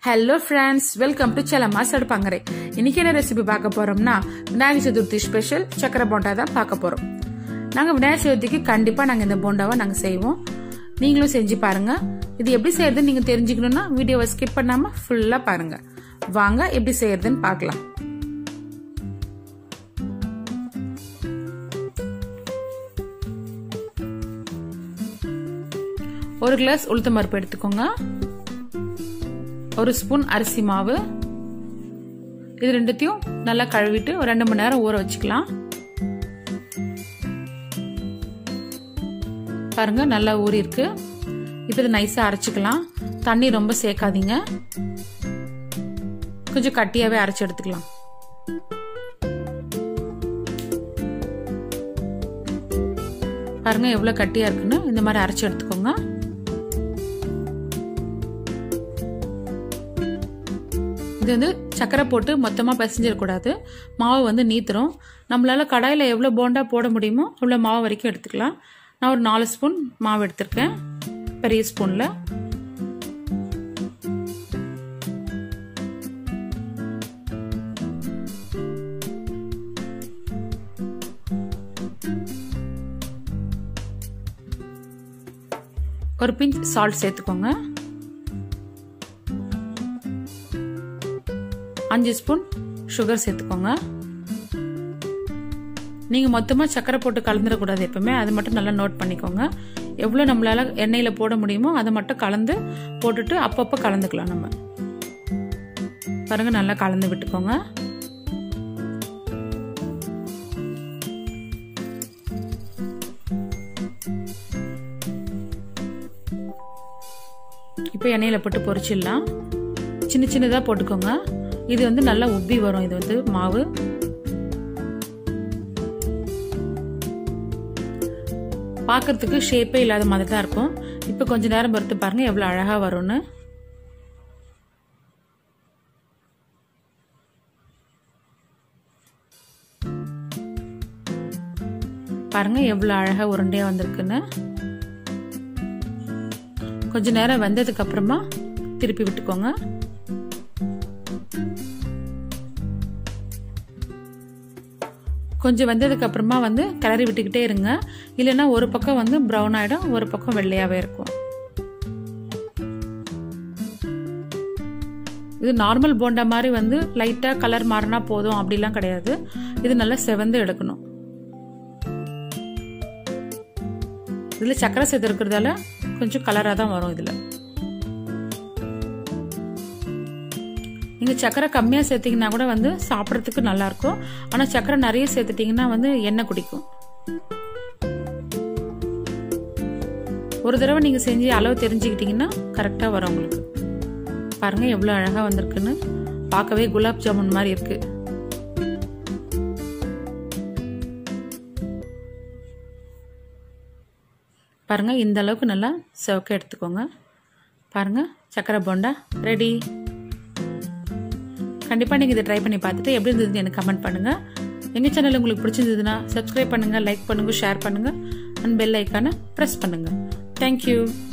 hello friends welcome to செலமா சடுப்பாங்கரை இன்னைக்கு என்ன ரெசிபி பார்க்க போறோம்னா விநாயகர் சதுர்த்தி ஸ்பெஷல் சக்கரை போண்டா தான் பார்க்க போறோம் நாங்க விநாயகர் சதுர்த்திக்கு கண்டிப்பா நாங்க இந்த போண்டாவை நாங்க செய்வோம் நீங்களும் செஞ்சு பாருங்க இது எப்படி செய்யறதுன்னு நீங்க தெரிஞ்சுக்கணும்னா வீடியோவை ஸ்கிப் பண்ணாம ஃபுல்லா பாருங்க வாங்க எப்படி செய்யறதுன்னு பார்க்கலாம் ஒரு கிளாஸ் உளுத்தம் பருப்பு எடுத்துக்கோங்க ஒரு ஸ்பூன் அரிசி மாவு இது ரெண்டுத்தையும் நல்லா கழுவிட்டு ஒரு ரெண்டு மணி நேரம் ஊற வச்சுக்கலாம் பாருங்க நல்லா ஊறி இருக்கு இப்போ இது நைஸாக அரைச்சிக்கலாம் தண்ணி ரொம்ப சேர்க்காதீங்க கொஞ்சம் கட்டியாவே அரைச்சி எடுத்துக்கலாம் பாருங்க எவ்வளவு கட்டியா இருக்குன்னு இந்த மாதிரி அரைச்சி எடுத்துக்கோங்க இது வந்து சக்கரை போட்டு மொத்தமாக பிசைஞ்சிடக்கூடாது மாவு வந்து நீத்துரும் நம்மளால கடாயில் எவ்வளோ போண்டா போட முடியுமோ அவ்வளோ மாவு வரைக்கும் எடுத்துக்கலாம் நான் ஒரு நாலு ஸ்பூன் மாவு எடுத்திருக்கேன் பெரிய ஸ்பூனில் ஒரு பிஞ்ச் சால்ட் சேர்த்துக்கோங்க அஞ்சு ஸ்பூன் சுகர் சேர்த்துக்கோங்க நீங்கள் மொத்தமாக சக்கரை போட்டு கலந்துடக்கூடாது எப்பவுமே அது மட்டும் நல்லா நோட் பண்ணிக்கோங்க எவ்வளோ நம்மளால எண்ணெயில் போட முடியுமோ அதை மட்டும் கலந்து போட்டுட்டு அப்பப்போ கலந்துக்கலாம் நம்ம பாருங்க நல்லா கலந்து விட்டுக்கோங்க இப்போ எண்ணெயில் போட்டு பொரிச்சிடலாம் சின்ன சின்னதாக போட்டுக்கோங்க இது வந்து நல்லா உப்பி வரும் இது வந்து மாவு பார்க்கறதுக்கு ஷேப்பே இல்லாத மாதிரி தான் இருக்கும் இப்போ கொஞ்ச நேரம் பொறுத்து பாருங்க எவ்வளோ அழகாக வரும்னு பாருங்க எவ்வளோ அழகாக உருண்டையாக வந்திருக்குன்னு கொஞ்ச நேரம் வெந்ததுக்கு அப்புறமா திருப்பி விட்டுக்கோங்க கொஞ்சம் வெந்ததுக்கு அப்புறமா வந்து கிளறி விட்டுக்கிட்டே இருங்க இல்லைன்னா ஒரு பக்கம் வந்து ப்ரௌன் ஆகிடும் ஒரு பக்கம் வெள்ளையாகவே இருக்கும் இது நார்மல் போண்டா மாதிரி வந்து லைட்டாக கலர் மாறினா போதும் அப்படிலாம் கிடையாது இது நல்லா செவந்து எடுக்கணும் இதில் சக்கரை சேர்த்து இருக்கிறதால கொஞ்சம் கலராக தான் வரும் இதில் நீங்கள் சக்கரை கம்மியாக சேர்த்திங்கன்னா கூட வந்து சாப்பிட்றதுக்கு நல்லாயிருக்கும் ஆனால் சக்கரை நிறைய சேர்த்துட்டிங்கன்னா வந்து எண்ணெய் குடிக்கும் ஒரு தடவை நீங்கள் செஞ்சு அளவு தெரிஞ்சுக்கிட்டிங்கன்னா கரெக்டாக வரும் உங்களுக்கு பாருங்கள் எவ்வளோ அழகாக வந்திருக்குன்னு பார்க்கவே குலாப் ஜாமுன் மாதிரி இருக்குது பாருங்கள் இந்த அளவுக்கு நல்லா செவக்க எடுத்துக்கோங்க பாருங்கள் சக்கரை போண்டா ரெடி கண்டிப்பாக நீங்கள் இதை ட்ரை பண்ணி பார்த்துட்டு எப்படி இருந்ததுன்னு எனக்கு கமெண்ட் பண்ணுங்கள் எங்கள் சேனல் உங்களுக்கு பிடிச்சிருந்ததுன்னா சப்ஸ்கிரைப் பண்ணுங்கள் லைக் பண்ணுங்கள் ஷேர் பண்ணுங்கள் அண்ட் பெல் ஐக்கானை ப்ரெஸ் பண்ணுங்கள் தேங்க்யூ